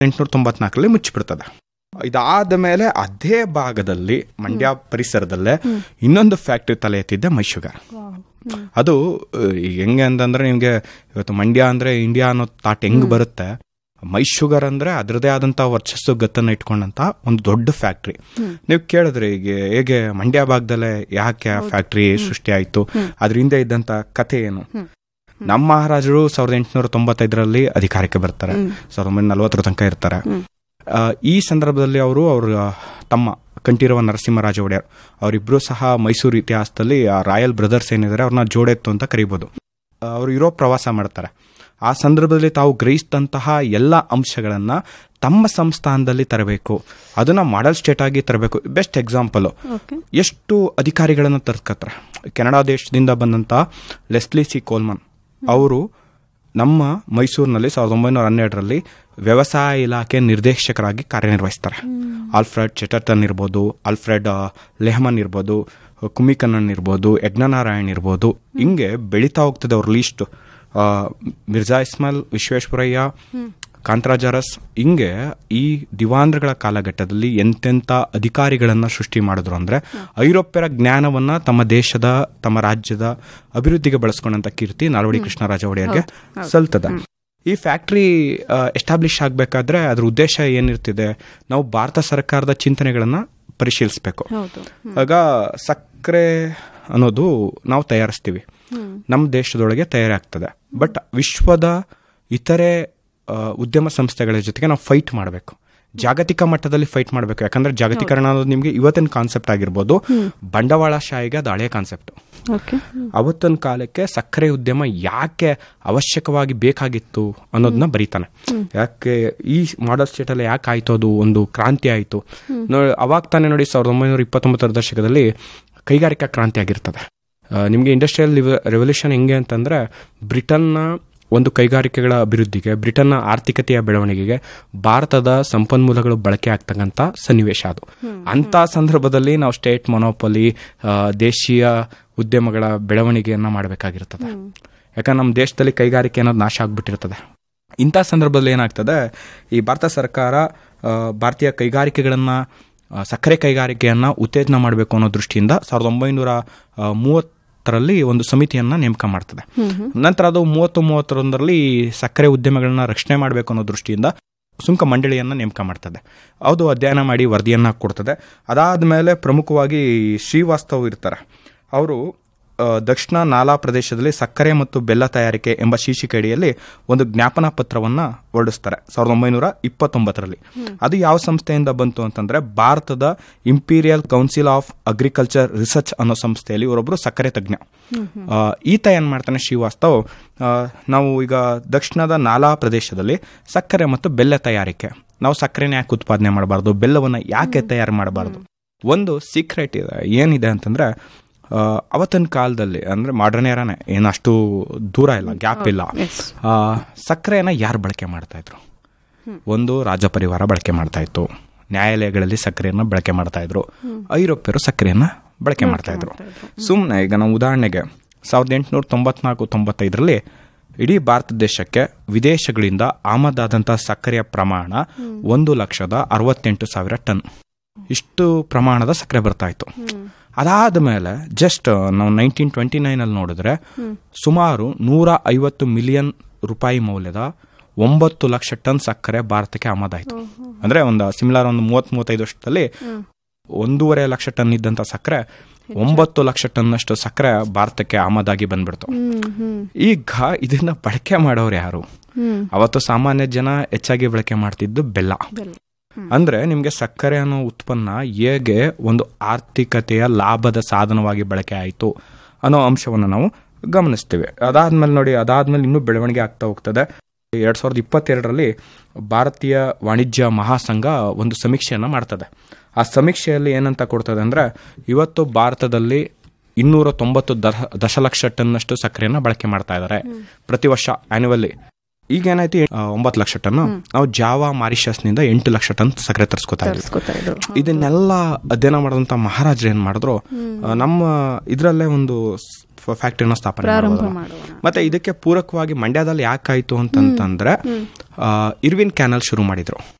ಎಂಟುನೂರ ತೊಂಬತ್ನಾಲ್ಕರಲ್ಲಿ ಮುಚ್ಚಿಬಿಡ್ತದೆ ಇದಾದ ಮೇಲೆ ಅದೇ ಭಾಗದಲ್ಲಿ ಮಂಡ್ಯ ಪರಿಸರದಲ್ಲೇ ಇನ್ನೊಂದು ಫ್ಯಾಕ್ಟ್ರಿ ತಲೆ ಎತ್ತಿದ್ದೆ ಮೈಶುಗರ್ ಅದು ಅಹ್, ಈಗ ಹೆಂಗೆ ಅಂತಂದ್ರೆ ನಿಮ್ಗೆ ಇವತ್ತು ಮಂಡ್ಯ ಅಂದ್ರೆ ಇಂಡಿಯಾ ಅನ್ನೋ ತಾಟ್ ಹೆಂಗ್ ಬರುತ್ತೆ ಮೈಶುಗರ್ ಅಂದ್ರೆ ಅದರದೇ ಆದಂತ ವರ್ಚಸ್ಸು ಗತ್ತನ್ನ ಇಟ್ಕೊಂಡಂತ ಒಂದು ದೊಡ್ಡ ಫ್ಯಾಕ್ಟ್ರಿ ನೀವು ಕೇಳಿದ್ರೆ ಈಗ ಹೇಗೆ ಮಂಡ್ಯ ಭಾಗದಲ್ಲೇ ಯಾಕೆ ಫ್ಯಾಕ್ಟ್ರಿ ಸೃಷ್ಟಿ ಆಯ್ತು ಅದ್ರ ಹಿಂದೆ ಇದ್ದಂತ ಕಥೆ ಏನು ನಮ್ಮ ಮಹಾರಾಜರು ಸಾವಿರದ ಎಂಟುನೂರ ತೊಂಬತ್ತೈದರಲ್ಲಿ ಅಧಿಕಾರಕ್ಕೆ ಬರ್ತಾರೆ ಸಾವಿರದ ಒಂಬೈನೂರ ನಲವತ್ತರ ತನಕ ಇರ್ತಾರೆ ಆ, ಈ ಸಂದರ್ಭದಲ್ಲಿ ಅವರು ಅವ್ರ ತಮ್ಮ ಕಂಠೀರವ ನರಸಿಂಹರಾಜ ಒಡೆಯರ್ ಅವರಿಬ್ರು ಸಹ ಮೈಸೂರು ಇತಿಹಾಸದಲ್ಲಿ ಆ ರಾಯಲ್ ಬ್ರದರ್ಸ್ ಏನಿದ್ದಾರೆ ಅವ್ರನ್ನ ಜೋಡೆತ್ತು ಅಂತ ಕರಿಬೋದು ಆ, ಅವರು ಯುರೋಪ್ ಪ್ರವಾಸ ಮಾಡ್ತಾರೆ ಆ ಸಂದರ್ಭದಲ್ಲಿ ತಾವು ಗ್ರಹಿಸಿದಂತಹ ಎಲ್ಲ ಅಂಶಗಳನ್ನ ತಮ್ಮ ಸಂಸ್ಥಾನದಲ್ಲಿ ತರಬೇಕು ಅದನ್ನ ಮಾಡೆಲ್ ಸ್ಟೇಟ್ ಆಗಿ ತರಬೇಕು ಬೆಸ್ಟ್ ಎಕ್ಸಾಂಪಲ್ ಓಕೆ ಎಷ್ಟು ಅಧಿಕಾರಿಗಳನ್ನ ತರ್ಸ್ಕತ್ತಾರೆ ಕೆನಡಾ ದೇಶದಿಂದ ಬಂದಂತ ಲೆಸ್ಲಿ ಸಿ ಕೋಲ್ಮನ್ ಅವರು ನಮ್ಮ ಮೈಸೂರಿನಲ್ಲಿ ಸಾವಿರದ ಒಂಬೈನೂರ ಹನ್ನೆರಡರಲ್ಲಿ ವ್ಯವಸಾಯ ಇಲಾಖೆ ನಿರ್ದೇಶಕರಾಗಿ ಕಾರ್ಯನಿರ್ವಹಿಸ್ತಾರೆ ಆಲ್ಫ್ರೆಡ್ ಚೆಟರ್ಟನ್ ಇರ್ಬೋದು ಆಲ್ಫ್ರೆಡ್ ಆ, ಲೆಹಮನ್ ಇರ್ಬೋದು ಕುಮಿಕಣ್ಣನ್ ಇರ್ಬೋದು ಯಜ್ಞನಾರಾಯಣ್ ಇರ್ಬೋದು ಹಿಂಗೆ ಬೆಳೀತಾ ಹೋಗ್ತದೆ ಅವ್ರ ಲೀಸ್ಟ್ ಮಿರ್ಜಾ ಇಸ್ಮಾಲ್ ವಿಶ್ವೇಶ್ವರಯ್ಯ ಕಾಂತರಾಜಾರಸ್ ಹಿಂಗೆ ಈ ದಿವಾಂದ್ರಗಳ ಕಾಲಘಟ್ಟದಲ್ಲಿ ಎಂತೆಂಥ ಅಧಿಕಾರಿಗಳನ್ನ ಸೃಷ್ಟಿ ಮಾಡಿದ್ರು ಅಂದ್ರೆ ಐರೋಪ್ಯರ ಜ್ಞಾನವನ್ನ ತಮ್ಮ ದೇಶದ ತಮ್ಮ ರಾಜ್ಯದ ಅಭಿವೃದ್ಧಿಗೆ ಬಳಸ್ಕೊಂಡಂತ ಕೀರ್ತಿ ನಾಲ್ವಡಿ ಕೃಷ್ಣರಾಜ ಒಡೆಯರ್ಗೆ ಸಲ್ತದ ಈ ಫ್ಯಾಕ್ಟ್ರಿ ಎಸ್ಟಾಬ್ಲಿಷ್ ಆಗಬೇಕಾದ್ರೆ ಅದ್ರ ಉದ್ದೇಶ ಏನಿರ್ತಿದೆ ನಾವು ಭಾರತ ಸರ್ಕಾರದ ಚಿಂತನೆಗಳನ್ನ ಪರಿಶೀಲಿಸಬೇಕು ಹೌದು ಆಗ ಸಕ್ಕರೆ ಅನ್ನೋದು ನಾವು ತಯಾರಿಸ್ತೀವಿ ನಮ್ಮ ದೇಶದೊಳಗೆ ತಯಾರಾಗ್ತದೆ ಬಟ್ ವಿಶ್ವದ ಇತರೆ ಆ, ಉದ್ಯಮ ಸಂಸ್ಥೆಗಳ ಜೊತೆಗೆ ನಾವು ಫೈಟ್ ಮಾಡಬೇಕು ಜಾಗತಿಕ ಮಟ್ಟದಲ್ಲಿ ಫೈಟ್ ಮಾಡಬೇಕು ಯಾಕಂದ್ರೆ ಜಾಗತೀಕರಣ ಅನ್ನೋದು ನಿಮಗೆ ಇವತ್ತಿನ ಕಾನ್ಸೆಪ್ಟ್ ಆಗಿರ್ಬೋದು ಬಂಡವಾಳಶಾಹಿಗೆ ಅದು ಹಳೆಯ ಕಾನ್ಸೆಪ್ಟ್ ಓಕೆ ಅವತ್ತಿನ ಕಾಲಕ್ಕೆ ಸಕ್ಕರೆ ಉದ್ಯಮ ಯಾಕೆ ಅವಶ್ಯಕವಾಗಿ ಬೇಕಾಗಿತ್ತು ಅನ್ನೋದನ್ನ ಬರೀತಾನೆ ಯಾಕೆ ಈ ಮಾಡಲ್ ಸ್ಟೇಟ್ ಅಲ್ಲಿ ಯಾಕೆ ಆಯ್ತು ಅದು ಒಂದು ಕ್ರಾಂತಿ ಆಯ್ತು ನೋ- ಅವಾಗ ತಾನೇ ನೋಡಿ ಸಾವಿರದ ಒಂಬೈನೂರ ಇಪ್ಪತ್ತೊಂಬತ್ತರ ದಶಕದಲ್ಲಿ ಕೈಗಾರಿಕಾ ಕ್ರಾಂತಿ ಆಗಿರ್ತದೆ ಆ, ನಿಮ್ಗೆ ಇಂಡಸ್ಟ್ರಿಯಲ್ ರೆವಲ್ಯೂಷನ್ ಹೆಂಗೆ ಅಂತಂದ್ರೆ ಬ್ರಿಟನ್ನ ಒಂದು ಕೈಗಾರಿಕೆಗಳ ಅಭಿವೃದ್ಧಿಗೆ ಬ್ರಿಟನ್ನ ಆರ್ಥಿಕತೆಯ ಬೆಳವಣಿಗೆಗೆ ಭಾರತದ ಸಂಪನ್ಮೂಲಗಳು ಬಳಕೆ ಆಗ್ತಕ್ಕಂಥ ಸನ್ನಿವೇಶ ಅದು ಅಂತ ಸಂದರ್ಭದಲ್ಲಿ ನಾವು ಸ್ಟೇಟ್ ಮೊನೋಪಲಿ ದೇಶೀಯ ಉದ್ಯಮಗಳ ಬೆಳವಣಿಗೆಯನ್ನ ಮಾಡಬೇಕಾಗಿರ್ತದೆ ಯಾಕಂದ್ರೆ ನಮ್ಮ ದೇಶದಲ್ಲಿ ಕೈಗಾರಿಕೆ ಅನ್ನೋದು ನಾಶ ಆಗ್ಬಿಟ್ಟಿರ್ತದೆ ಇಂಥ ಸಂದರ್ಭದಲ್ಲಿ ಏನಾಗ್ತದೆ ಈ ಭಾರತ ಸರ್ಕಾರ ಆ, ಭಾರತೀಯ ಕೈಗಾರಿಕೆಗಳನ್ನ ಆ, ಸಕ್ಕರೆ ಕೈಗಾರಿಕೆಯನ್ನ ಉತ್ತೇಜನ ಮಾಡಬೇಕು ಅನ್ನೋ ದೃಷ್ಟಿಯಿಂದ ಸಾವಿರದ ಒಂಬೈನೂರ ಆ, ಮೂವತ್ತರಲ್ಲಿ ಒಂದು ಸಮಿತಿಯನ್ನ ನೇಮಕ ಮಾಡ್ತದೆ ನಂತರ ಅದು ಮೂವತ್ತು ಮೂವತ್ತೊಂದರಲ್ಲಿ ಸಕ್ಕರೆ ಉದ್ಯಮಗಳನ್ನ ರಕ್ಷಣೆ ಮಾಡಬೇಕು ಅನ್ನೋ ದೃಷ್ಟಿಯಿಂದ ಸುಂಕ ಮಂಡಳಿಯನ್ನ ನೇಮಕ ಮಾಡ್ತದೆ ಅದು ಅಧ್ಯಯನ ಮಾಡಿ ವರದಿಯನ್ನ ಕೊಡ್ತದೆ ಅದಾದ ಮೇಲೆ ಪ್ರಮುಖವಾಗಿ ಶ್ರೀವಾಸ್ತವ್ ಇರ್ತಾರೆ ಅವರು ಆ, ದಕ್ಷಿಣ ನಾಲಾ ಪ್ರದೇಶದಲ್ಲಿ ಸಕ್ಕರೆ ಮತ್ತು ಬೆಲ್ಲ ತಯಾರಿಕೆ ಎಂಬ ಶೀರ್ಷಿಕೆಯಡಿಯಲ್ಲಿ ಒಂದು ಜ್ಞಾಪನಾ ಪತ್ರವನ್ನ ಹೊರಡಿಸ್ತಾರೆ ಸಾವಿರದ ಒಂಬೈನೂರ ಇಪ್ಪತ್ತೊಂಬತ್ತರಲ್ಲಿ ಅದು ಯಾವ ಸಂಸ್ಥೆಯಿಂದ ಬಂತು ಅಂತಂದ್ರೆ ಭಾರತದ imperial council of agriculture research ಅನ್ನೋ ಸಂಸ್ಥೆಯಲ್ಲಿ ಇವರೊಬ್ರು ಸಕ್ಕರೆ ತಜ್ಞ ಆ, ಈತ ಏನ್ ಮಾಡ್ತಾನೆ ಶ್ರೀವಾಸ್ತವ್ ಆ, ನಾವು ಈಗ ದಕ್ಷಿಣದ ನಾಲಾ ಪ್ರದೇಶದಲ್ಲಿ ಸಕ್ಕರೆ ಮತ್ತು ಬೆಲ್ಲ ತಯಾರಿಕೆ ನಾವು ಸಕ್ಕರೆನ ಯಾಕೆ ಉತ್ಪಾದನೆ ಮಾಡಬಾರ್ದು ಬೆಲ್ಲವನ್ನ ಯಾಕೆ ತಯಾರು ಮಾಡಬಾರ್ದು ಒಂದು ಸೀಕ್ರೆಟ್ ಇದೆ ಏನಿದೆ ಅಂತಂದ್ರೆ ಆ, ಅವತ್ತಿನ ಕಾಲದಲ್ಲಿ ಅಂದ್ರೆ ಮಾಡರ್ನ್ ಏರಾನೆ ಏನು ಅಷ್ಟು ದೂರ ಇಲ್ಲ ಗ್ಯಾಪ್ ಇಲ್ಲ ಆ, ಸಕ್ಕರೆಯನ್ನ ಯಾರು ಬಳಕೆ ಮಾಡ್ತಾ ಇದ್ರು ಒಂದು ರಾಜ ಪರಿವಾರ ಬಳಕೆ ಮಾಡ್ತಾ ಇತ್ತು ನ್ಯಾಯಾಲಯಗಳಲ್ಲಿ ಸಕ್ಕರೆಯನ್ನ ಬಳಕೆ ಮಾಡ್ತಾ ಇದ್ರು ಐರೋಪ್ಯರು ಸಕ್ಕರೆಯನ್ನ ಬಳಕೆ ಮಾಡ್ತಾ ಇದ್ರು ಸುಮ್ಮನೆ ಈಗ ನಾವು ಉದಾಹರಣೆಗೆ ಸಾವಿರದ ಎಂಟುನೂರ ತೊಂಬತ್ನಾಲ್ಕು ತೊಂಬತ್ತೈದರಲ್ಲಿ ಇಡೀ ಭಾರತ ದೇಶಕ್ಕೆ ವಿದೇಶಗಳಿಂದ ಆಮದಾದಂತಹ ಸಕ್ಕರೆಯ ಪ್ರಮಾಣ ಒಂದು ಲಕ್ಷದ ಅರವತ್ತೆಂಟು ಸಾವಿರ ಟನ್ ಇಷ್ಟು ಪ್ರಮಾಣದ ಸಕ್ಕರೆ ಬರ್ತಾ ಇತ್ತು ಅದಾದ ಮೇಲೆ ಜಸ್ಟ್ ನಾವು ನೈನ್ಟೀನ್ ಟ್ವೆಂಟಿ ನೈನ್ ಅಲ್ಲಿ ನೋಡಿದ್ರೆ ಸುಮಾರು ನೂರ ಐವತ್ತು ಮಿಲಿಯನ್ ರೂಪಾಯಿ ಮೌಲ್ಯದ ಒಂಬತ್ತು ಲಕ್ಷ ಟನ್ ಸಕ್ಕರೆ ಭಾರತಕ್ಕೆ ಆಮದಾಯಿತು ಅಂದ್ರೆ ಒಂದು ಸಿಮಿಲಾರ್ ಒಂದು ಮೂವತ್ ಮೂವತ್ತೈದು ವರ್ಷದಲ್ಲಿ ಒಂದೂವರೆ ಲಕ್ಷ ಟನ್ ಇದ್ದಂತ ಸಕ್ಕರೆ ಒಂಬತ್ತು ಲಕ್ಷ ಟನ್ನಷ್ಟು ಸಕ್ಕರೆ ಭಾರತಕ್ಕೆ ಆಮದಾಗಿ ಬಂದ್ಬಿಡ್ತು ಈಗ ಇದನ್ನ ಬಳಕೆ ಮಾಡೋರು ಯಾರು ಅವತ್ತು ಸಾಮಾನ್ಯ ಜನ ಹೆಚ್ಚಾಗಿ ಬಳಕೆ ಮಾಡ್ತಿದ್ದು ಬೆಲ್ಲ ಅಂದ್ರೆ ನಿಮ್ಗೆ ಸಕ್ಕರೆ ಅನ್ನೋ ಉತ್ಪನ್ನ ಹೇಗೆ ಒಂದು ಆರ್ಥಿಕತೆಯ ಲಾಭದ ಸಾಧನವಾಗಿ ಬಳಕೆ ಆಯಿತು ಅನ್ನೋ ಅಂಶವನ್ನು ನಾವು ಗಮನಿಸ್ತೀವಿ ಅದಾದ್ಮೇಲೆ ನೋಡಿ ಅದಾದ್ಮೇಲೆ ಇನ್ನೂ ಬೆಳವಣಿಗೆ ಆಗ್ತಾ ಹೋಗ್ತದೆ ಎರಡ್ ಸಾವಿರದ ಇಪ್ಪತ್ತೆರಡರಲ್ಲಿ ಭಾರತೀಯ ವಾಣಿಜ್ಯ ಮಹಾಸಂಘ ಒಂದು ಸಮೀಕ್ಷೆಯನ್ನ ಮಾಡ್ತದೆ ಆ ಸಮೀಕ್ಷೆಯಲ್ಲಿ ಏನಂತ ಕೊಡ್ತದೆ ಅಂದ್ರೆ ಇವತ್ತು ಭಾರತದಲ್ಲಿ ಇನ್ನೂರ ತೊಂಬತ್ತು ದ- ದಶಲಕ್ಷ ಟನ್ನಷ್ಟು ಸಕ್ಕರೆಯನ್ನ ಬಳಕೆ ಮಾಡ್ತಾ ಇದ್ದಾರೆ ಪ್ರತಿ ವರ್ಷ ಆನ್ಯುವಲ್ಲಿ ಈಗ ಏನಾಯ್ತು ಆ, ಒಂಬತ್ತು ಲಕ್ಷ ಟನ್ ನಾವು ಜಾವಾ ಮಾರಿಷಸ್ನಿಂದ ಎಂಟು ಲಕ್ಷ ಟನ್ ಸಕ್ಕರೆ ತರಿಸ್ಕೊತಾ ಇದ್ವಿ ತರಿಸ್ಕೊತಾ ಇದ್ರು ಇದನ್ನೆಲ್ಲ ಅಧ್ಯಯನ ಮಾಡಿದಂತ ಮಹಾರಾಜರು ಏನ್ ಮಾಡಿದ್ರು ಆ, ನಮ್ಮ ಇದ್ರಲ್ಲೇ ಒಂದು ಫ್ಯಾಕ್ಟರಿನ ಸ್ಥಾಪನೆ ಪ್ರಾರಂಭ ಮಾಡಿದ್ರು ಮಾಡೋಣ ಮತ್ತೆ ಇದಕ್ಕೆ ಪೂರಕವಾಗಿ ಮಂಡ್ಯದಲ್ಲಿ ಯಾಕಾಯ್ತು ಅಂತಂತಂದ್ರೆ ಇರ್ವಿನ್ ಕ್ಯಾನಲ್ ಶುರು ಮಾಡಿದ್ರು